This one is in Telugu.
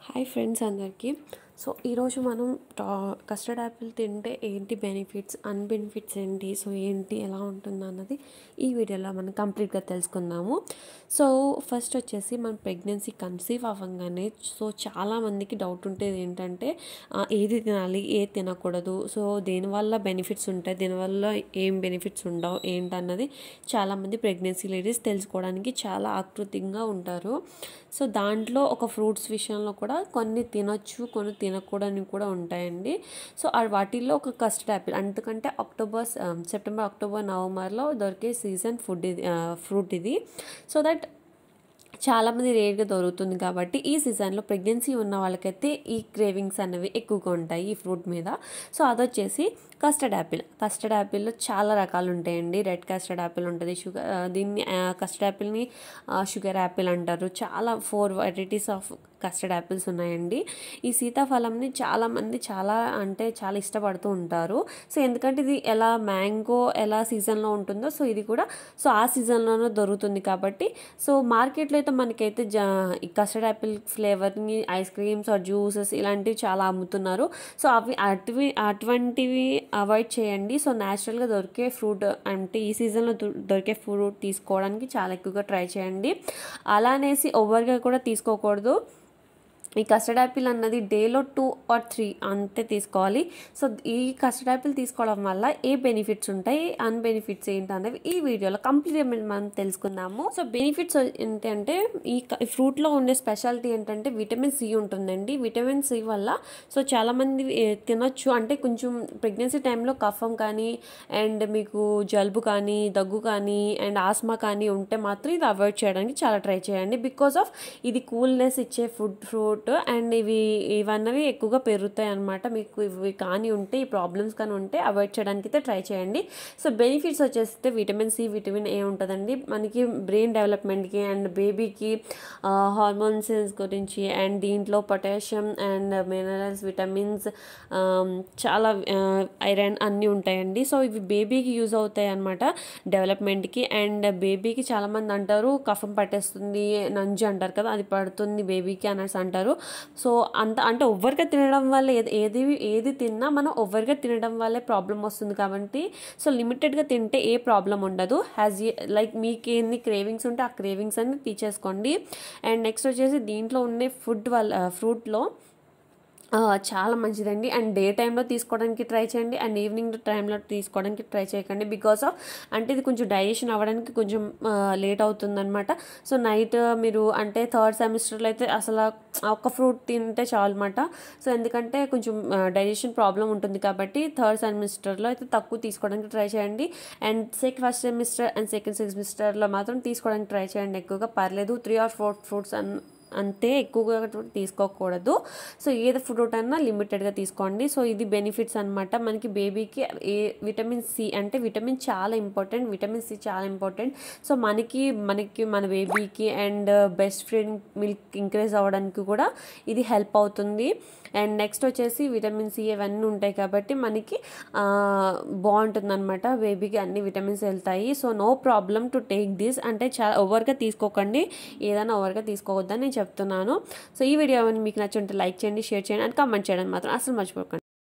హాయ్ ఫ్రెండ్స్ అందరికీ సో ఈరోజు మనం టా కస్టర్డ్ యాపిల్ తింటే ఏంటి బెనిఫిట్స్ అన్బెనిఫిట్స్ ఏంటి సో ఏంటి ఎలా ఉంటుంది అన్నది ఈ వీడియోలో మనం కంప్లీట్గా తెలుసుకుందాము సో ఫస్ట్ వచ్చేసి మన ప్రెగ్నెన్సీ కన్సీవ్ అవ్వగానే సో చాలామందికి డౌట్ ఉండేది ఏంటంటే ఆ, ఏది తినాలి ఏది తినకూడదు సో దేనివల్ల బెనిఫిట్స్ ఉంటాయి దీనివల్ల ఏం బెనిఫిట్స్ ఉండవు ఏంటన్నది చాలామంది ప్రెగ్నెన్సీ లేడీస్ తెలుసుకోవడానికి చాలా ఆకృతిగా ఉంటారు సో దాంట్లో ఒక ఫ్రూట్స్ విషయంలో కూడా కొన్ని తినొచ్చు కొన్ని తినకూడని కూడా ఉంటాయండి సో ఆ వాటిల్లో ఒక కస్టర్డ్ యాపిల్ ఎందుకంటే అక్టోబర్ సెప్టెంబర్ అక్టోబర్ నవంబర్లో దొరికే సీజన్ ఫుడ్ ఇది ఫ్రూట్ ఇది సో దట్ చాలామంది రేర్గా దొరుకుతుంది కాబట్టి ఈ సీజన్లో ప్రెగ్నెన్సీ ఉన్న వాళ్ళకైతే ఈ క్రేవింగ్స్ అనేవి ఎక్కువగా ఉంటాయి ఈ ఫ్రూట్ మీద సో అదొచ్చేసి కస్టర్డ్ యాపిల్ కస్టర్డ్ యాపిల్లో చాలా రకాలు ఉంటాయండి రెడ్ కస్టర్డ్ యాపిల్ ఉంటుంది షుగర్ దీన్ని కస్టర్డ్ యాపిల్ని షుగర్ యాపిల్ అంటారు చాలా four varieties of custard apples ఉన్నాయండి ఈ సీతాఫలంని చాలామంది చాలా అంటే చాలా ఇష్టపడుతూ ఉంటారు సో ఎందుకంటే ఇది ఎలా మ్యాంగో ఎలా సీజన్లో ఉంటుందో సో ఇది కూడా సో ఆ సీజన్లోనే దొరుకుతుంది కాబట్టి సో మార్కెట్లో అయితే మనకైతే జా ఈ కస్టర్డ్ యాపిల్ ఫ్లేవర్ని ఐస్ క్రీమ్స్ ఆర్ జ్యూసెస్ ఇలాంటివి చాలా అమ్ముతున్నారు సో అవి అటువి అటువంటివి అవాయిడ్ చేయండి సో న్యాచురల్గా దొరికే ఫ్రూట్ అంటే ఈ సీజన్లో దొ- దొరికే ఫ్రూట్ తీసుకోవడానికి చాలా ఎక్కువగా ట్రై చేయండి అలా అనేసి ఓవర్గా కూడా తీసుకోకూడదు ఈ కస్టర్డ్ యాపిల్ అన్నది డేలో టూ ఆర్ త్రీ అంతే తీసుకోవాలి సో ఈ కస్టర్డ్ యాపిల్ తీసుకోవడం వల్ల ఏ బెనిఫిట్స్ ఉంటాయి అన్బెనిఫిట్స్ ఏంటి అనేవి ఈ వీడియోలో కంప్లీట్గా మనం తెలుసుకుందాము సో బెనిఫిట్స్ ఏంటంటే ఈ ఫ్రూట్లో ఉండే స్పెషాలిటీ ఏంటంటే విటమిన్ సి ఉంటుందండి విటమిన్ సి వల్ల సో చాలామంది ఏ, తినొచ్చు అంటే కొంచెం ప్రెగ్నెన్సీ టైంలో కఫం కానీ అండ్ మీకు జలుబు కానీ దగ్గు కానీ అండ్ ఆస్మా కానీ ఉంటే మాత్రం ఇది అవాయిడ్ చేయడానికి చాలా ట్రై చేయండి బికాస్ ఆఫ్ ఇది కూల్నెస్ ఇచ్చే ఫుడ్ ఫ్రూట్ అండ్ ఇవి ఇవన్నవి ఎక్కువగా పెరుగుతాయి అనమాట మీకు ఇవి కానీ ఉంటే ఈ ప్రాబ్లమ్స్ కానీ ఉంటే అవాయిడ్ చేయడానికి అయితే ట్రై చేయండి సో బెనిఫిట్స్ వచ్చేస్తే విటమిన్ సి విటమిన్ ఏ ఉంటుందండి మనకి బ్రెయిన్ డెవలప్మెంట్కి అండ్ బేబీకి హార్మోన్స్ గురించి అండ్ దీంట్లో పొటాషియం అండ్ మినరల్స్ విటమిన్స్ చాలా ఐరన్ అన్నీ ఉంటాయండి సో ఇవి బేబీకి యూజ్ అవుతాయి అనమాట డెవలప్మెంట్కి అండ్ బేబీకి చాలామంది అంటారు కఫం పట్టేస్తుంది నంజు అంటారు కదా అది పడుతుంది బేబీకి అనేసి అంటారు సో అంత అంటే ఓవర్గా తినడం వల్ల ఏది ఏది ఏది తిన్నా మనం ఓవర్గా తినడం వల్లే ప్రాబ్లం వస్తుంది కాబట్టి సో లిమిటెడ్గా తింటే ఏ ప్రాబ్లం ఉండదు హ్యాజ్ లైక్ మీకు ఎన్ని క్రేవింగ్స్ ఉంటే ఆ క్రేవింగ్స్ అన్ని తీసేసుకోండి అండ్ నెక్స్ట్ వచ్చేసి దీంట్లో ఉండే ఫుడ్ వల్ల ఫ్రూట్లో ఆ, చాలా మంచిదండి అండ్ డే టైంలో తీసుకోవడానికి ట్రై చేయండి అండ్ ఈవినింగ్ టైంలో తీసుకోవడానికి ట్రై చేయకండి బికాస్ ఆఫ్ అంటే ఇది కొంచెం డైజెషన్ అవ్వడానికి కొంచెం లేట్ అవుతుందన్నమాట సో నైట్ మీరు అంటే థర్డ్ సెమిస్టర్లో అయితే అసలు ఒక్క ఫ్రూట్ తింటే చాలు అనమాట సో ఎందుకంటే కొంచెం డైజెషన్ ప్రాబ్లం ఉంటుంది కాబట్టి థర్డ్ సెమిస్టర్లో అయితే తక్కువ తీసుకోవడానికి ట్రై చేయండి and second first semester and second సెమిస్టర్లో మాత్రం తీసుకోవడానికి ట్రై చేయండి ఎక్కువగా పర్లేదు త్రీ ఆర్ ఫోర్ ఫ్రూట్స్ అన్ అంతే ఎక్కువగా తీసుకోకూడదు సో ఏది ఫ్రూట్ అన్నా లిమిటెడ్గా తీసుకోండి సో ఇది బెనిఫిట్స్ అనమాట మనకి బేబీకి ఏ విటమిన్ సి అంటే విటమిన్ చాలా ఇంపార్టెంట్ విటమిన్ సి చాలా ఇంపార్టెంట్ సో మనకి మనకి మన బేబీకి and best friend milk increase అవ్వడానికి కూడా ఇది హెల్ప్ అవుతుంది అండ్ నెక్స్ట్ వచ్చేసి విటమిన్ సి ఇవన్నీ ఉంటాయి కాబట్టి మనకి బాగుంటుంది అనమాట బేబీకి అన్ని విటమిన్స్ వెళ్తాయి so no problem to take this అంటే చాలా ఓవర్గా తీసుకోకండి ఏదైనా ఓవర్గా తీసుకోవద్దని నేను చెప్తున్నాను సో ఈ వీడియో మీకు నచ్చుంటే లైక్ చేయండి షేర్ చేయండి అండ్ కామెంట్ చేయడం మాత్రం అసలు మర్చిపోకండి